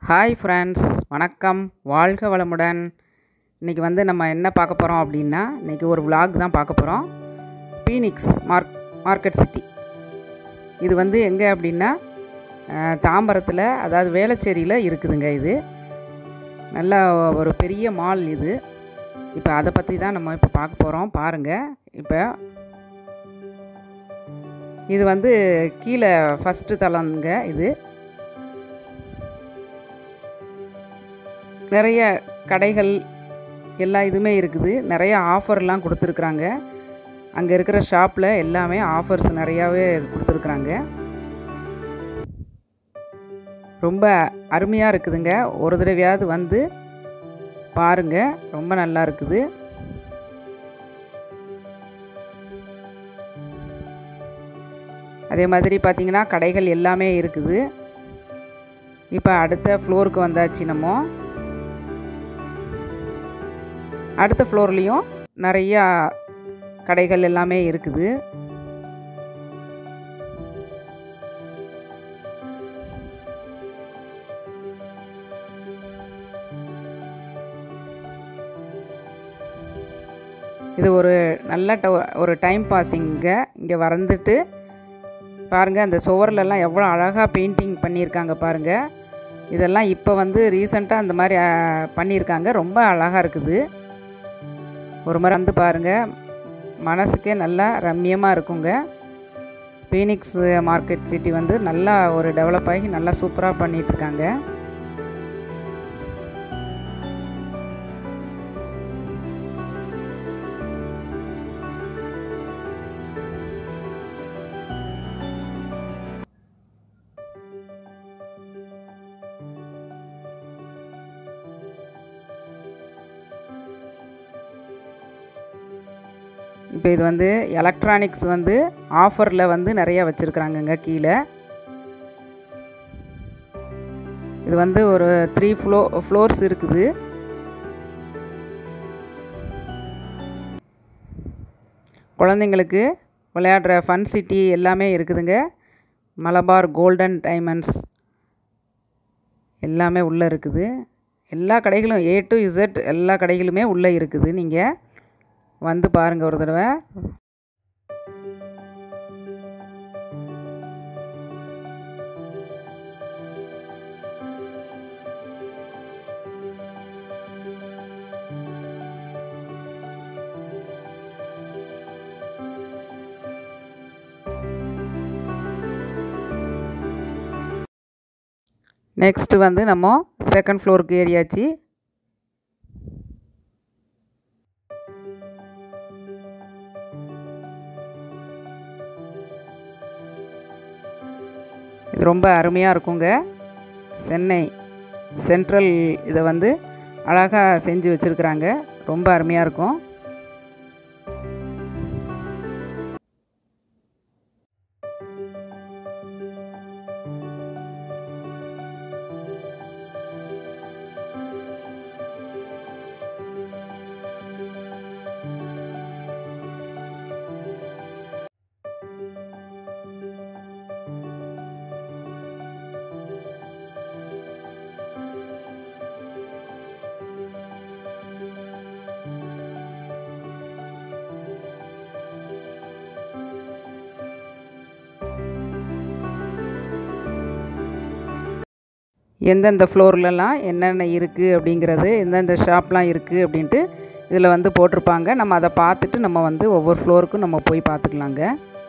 hi friends வணக்கம் வாழ்க வளமுடன் இன்றைக்கி வந்து நம்ம என்ன பார்க்க போகிறோம் அப்படின்னா இன்றைக்கி ஒரு vlog தான் பார்க்க போகிறோம் பீனிக்ஸ் மார்க் மார்க்கெட் சிட்டி இது வந்து எங்கே அப்படின்னா அஹ், தாம்பரத்தில் அதாவது வேளச்சேரியில் இருக்குதுங்க இது நல்ல ஒரு பெரிய மால் இது இப்போ அதை பற்றி தான் நம்ம இப்போ பார்க்க போகிறோம் பாருங்கள் இப்போ இது வந்து கீழே ஃபஸ்ட்டு தளங்க இது நிறைய கடைகள் எல்லா இதுவுமே இருக்குது நிறைய ஆஃபர்லாம் கொடுத்துருக்குறாங்க அங்கே இருக்கிற ஷாப்பில் எல்லாமே ஆஃபர்ஸ் நிறையாவே கொடுத்துருக்குறாங்க ரொம்ப அருமையாக இருக்குதுங்க ஒரு தடவையாவது வந்து பாருங்கள் ரொம்ப நல்லா இருக்குது அதே மாதிரி பார்த்திங்கன்னா கடைகள் எல்லாமே இருக்குது இப்போ அடுத்த ஃப்ளோருக்கு வந்தாச்சு நம்ம அடுத்த ஃப்ளோர்லேயும் நிறையா கடைகள் எல்லாமே இருக்குது இது ஒரு நல்ல ட- ஒரு டைம் பாஸிங்க இங்கே வந்துட்டு பாருங்கள் அந்த சுவர்லலாம் எவ்வளோ அழகாக பெயிண்டிங் பண்ணியிருக்காங்க பாருங்கள் இதெல்லாம் இப்போ வந்து ரீசண்டாக அந்த மாதிரி அஹ், பண்ணியிருக்காங்க ரொம்ப அழகாக இருக்குது ஒரு முறை வந்து பாருங்கள் மனசுக்கே நல்லா ரம்மியமாக இருக்குங்க பீனிக்ஸ் மார்க்கெட் சிட்டி வந்து நல்லா ஒரு டெவலப் ஆகி நல்லா சூப்பராக பண்ணிட்டு இருக்காங்க இப்போ இது வந்து எலக்ட்ரானிக்ஸ் வந்து ஆஃபரில் வந்து நிறைய வச்சுருக்குறாங்கங்க கீழே இது வந்து ஒரு த்ரீ ஃப்ளோ ஃப்ளோர்ஸ் இருக்குது குழந்தைங்களுக்கு விளையாடுற ஃபன் சிட்டி எல்லாமே இருக்குதுங்க மலபார் கோல்டன் டைமண்ட்ஸ் எல்லாமே உள்ளே இருக்குது எல்லா கடைகளும் ஏ டு இசட் எல்லா கடைகளுமே உள்ளே இருக்குது நீங்கள் வந்து பாருங்கள் ஒரு தடவை நெக்ஸ்ட்டு வந்து நம்ம செகண்ட் ஃப்ளோருக்கு ஏறியாச்சு இது ரொம்ப அருமையாக இருக்குங்க சென்னை சென்ட்ரல் இதை வந்து அழகாக செஞ்சு வச்சுருக்குறாங்க ரொம்ப அருமையாக இருக்கும் எந்தெந்த ஃப்ளோர்லலாம் என்னென்ன இருக்குது அப்படிங்கிறது எந்தெந்த ஷாப்லாம் இருக்குது அப்படின்ட்டு இதில் வந்து போட்டிருப்பாங்க நம்ம அதை பார்த்துட்டு நம்ம வந்து ஒவ்வொரு ஃப்ளோருக்கும் நம்ம போய் பார்த்துக்கலாங்க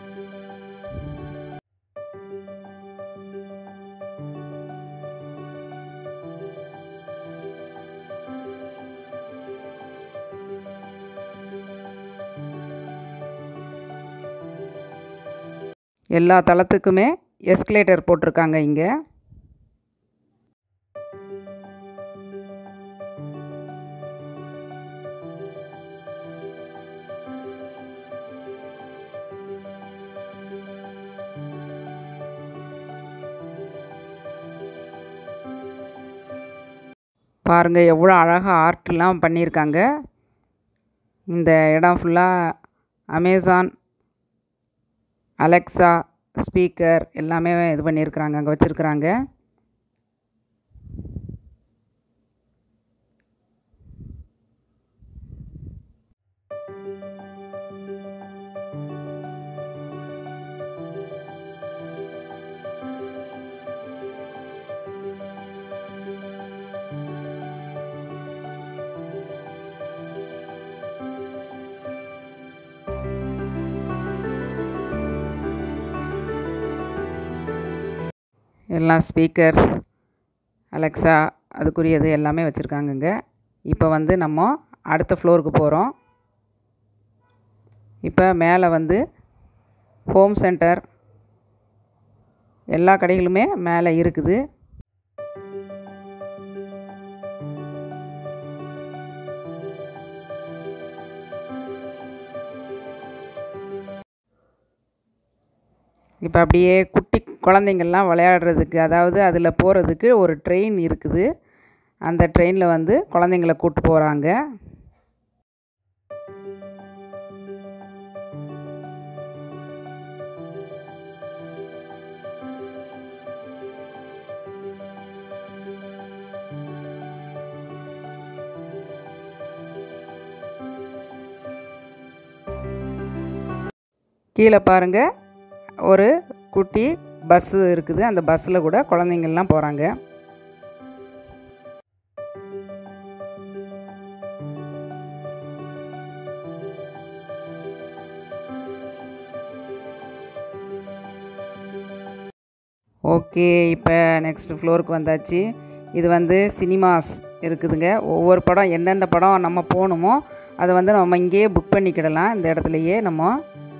எல்லா தளத்துக்குமே எஸ்கலேட்டர் போட்டிருக்காங்க இங்கே பாருங்கள் எவ்வளோ அழகாக ஆர்ட்லாம் பண்ணியிருக்காங்க இந்த இடம் ஃபுல்லாக அமேசான் அலெக்ஸா ஸ்பீக்கர் எல்லாமே இது பண்ணியிருக்கிறாங்க அங்கே வச்சுருக்குறாங்க எல்லாம் ஸ்பீக்கர்ஸ் அலெக்ஸா அதுக்குரியது எல்லாமே வச்சுருக்காங்கங்க இப்போ வந்து நம்ம அடுத்த ஃப்ளோருக்கு போகிறோம் இப்போ மேலே வந்து ஹோம் சென்டர் எல்லா கடைகளுமே மேலே இருக்குது இப்போ அப்படியே குட்டி குழந்தைங்கள்லாம் விளையாடுறதுக்கு அதாவது அதில் போகிறதுக்கு ஒரு ட்ரெயின் இருக்குது அந்த ட்ரெயினில் வந்து குழந்தைங்கள கூப்பிட்டு போகிறாங்க கீழே பாருங்கள் ஒரு குட்டி பஸ்ஸு இருக்குது அந்த பஸ்ஸில் கூட குழந்தைங்கள்லாம் போகிறாங்க ஓகே இப்போ நெக்ஸ்ட் ஃப்ளோருக்கு வந்தாச்சு இது வந்து சினிமாஸ் இருக்குதுங்க ஒவ்வொரு படம் எந்தெந்த படம் நம்ம போகணுமோ அதை வந்து நம்ம இங்கேயே புக் பண்ணிக்கிடலாம் இந்த இடத்துலையே நம்ம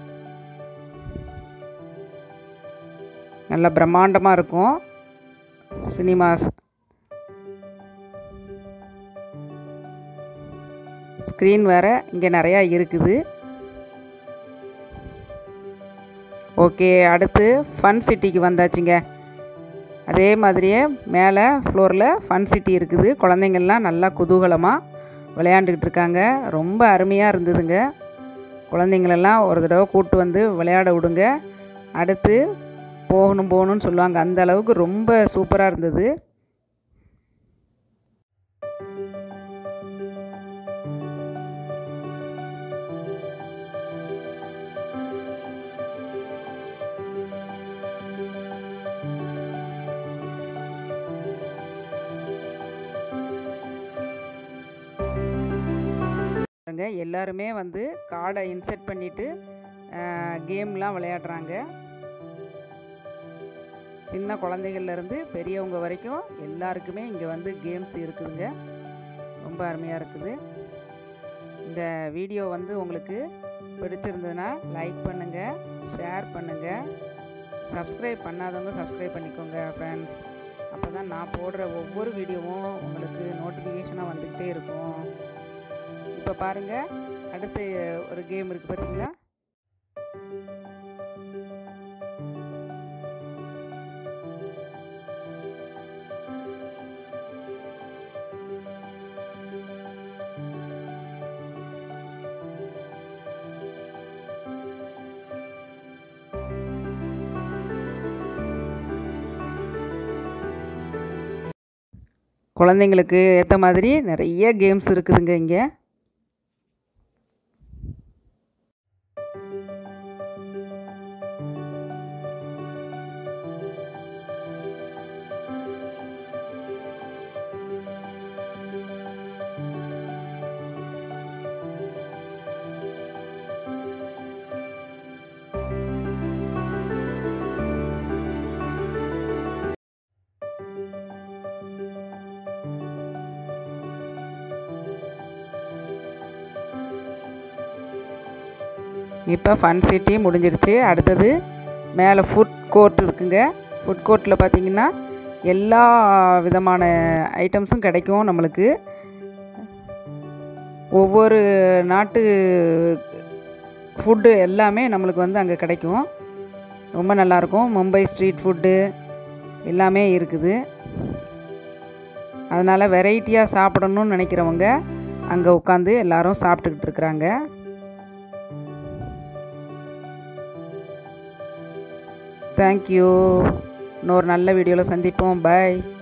நல்ல பிரம்மாண்டமாக இருக்கும் சினிமாஸ் ஸ்க்ரீன் வேறு இங்கே நிறையா இருக்குது ஓகே அடுத்து ஃபன் சிட்டிக்கு வந்தாச்சுங்க அதே மாதிரியே மேலே ஃப்ளோரில் ஃபன் சிட்டி இருக்குது குழந்தைங்கள்லாம் நல்லா குதூகலமாக விளையாண்டுக்கிட்டு இருக்காங்க ரொம்ப அருமையாக இருந்ததுங்க குழந்தைங்களெல்லாம் ஒரு தடவை கூப்பிட்டு வந்து விளையாட விடுங்க அடுத்து போகணும் போகணும்னு சொல்லுவாங்க அந்த அளவுக்கு ரொம்ப சூப்பராக இருந்தது பாருங்க எல்லாருமே வந்து கார்டை இன்செர்ட் பண்ணிவிட்டு கேம்லாம் விளையாடுறாங்க சின்ன குழந்தைகள்லேருந்து பெரியவங்க வரைக்கும் எல்லாருக்குமே இங்கே வந்து கேம்ஸ் இருக்குதுங்க ரொம்ப அருமையாக இருக்குது இந்த வீடியோ வந்து உங்களுக்கு பிடிச்சிருந்ததுன்னா லைக் பண்ணுங்கள் ஷேர் பண்ணுங்கள் சப்ஸ்கிரைப் பண்ணாதவங்க சப்ஸ்கிரைப் பண்ணிக்கோங்க ஃப்ரெண்ட்ஸ் அப்போ தான் நான் போடுற ஒவ்வொரு வீடியோவும் உங்களுக்கு நோட்டிஃபிகேஷனாக வந்துக்கிட்டே இருக்கும் இப்போ பாருங்கள் அடுத்து ஒரு கேம் இருக்குது பார்த்தீங்களா குழந்தைங்களுக்கு ஏற்ற மாதிரி நிறைய கேம்ஸ் இருக்குதுங்க இங்கே இப்போ ஃபன் சிட்டி முடிஞ்சிருச்சு அடுத்தது மேலே ஃபுட் கோர்ட் இருக்குங்க ஃபுட் கோர்ட்டில் பார்த்தீங்கன்னா எல்லா விதமான ஐட்டம்ஸும் கிடைக்கும் நம்மளுக்கு ஒவ்வொரு நாட்டு ஃபுட்டு எல்லாமே நம்மளுக்கு வந்து அங்கே கிடைக்கும் ரொம்ப நல்லாயிருக்கும் மும்பை ஸ்ட்ரீட் ஃபுட்டு எல்லாமே இருக்குது அதனால் வெரைட்டியாக சாப்பிடணும்னு நினைக்கிறவங்க அங்கே உட்காந்து எல்லாரும் சாப்பிட்டுக்கிட்டு இருக்கிறாங்க தேங்க்யூ இன்னொரு நல்ல வீடியோவில் சந்திப்போம் பாய்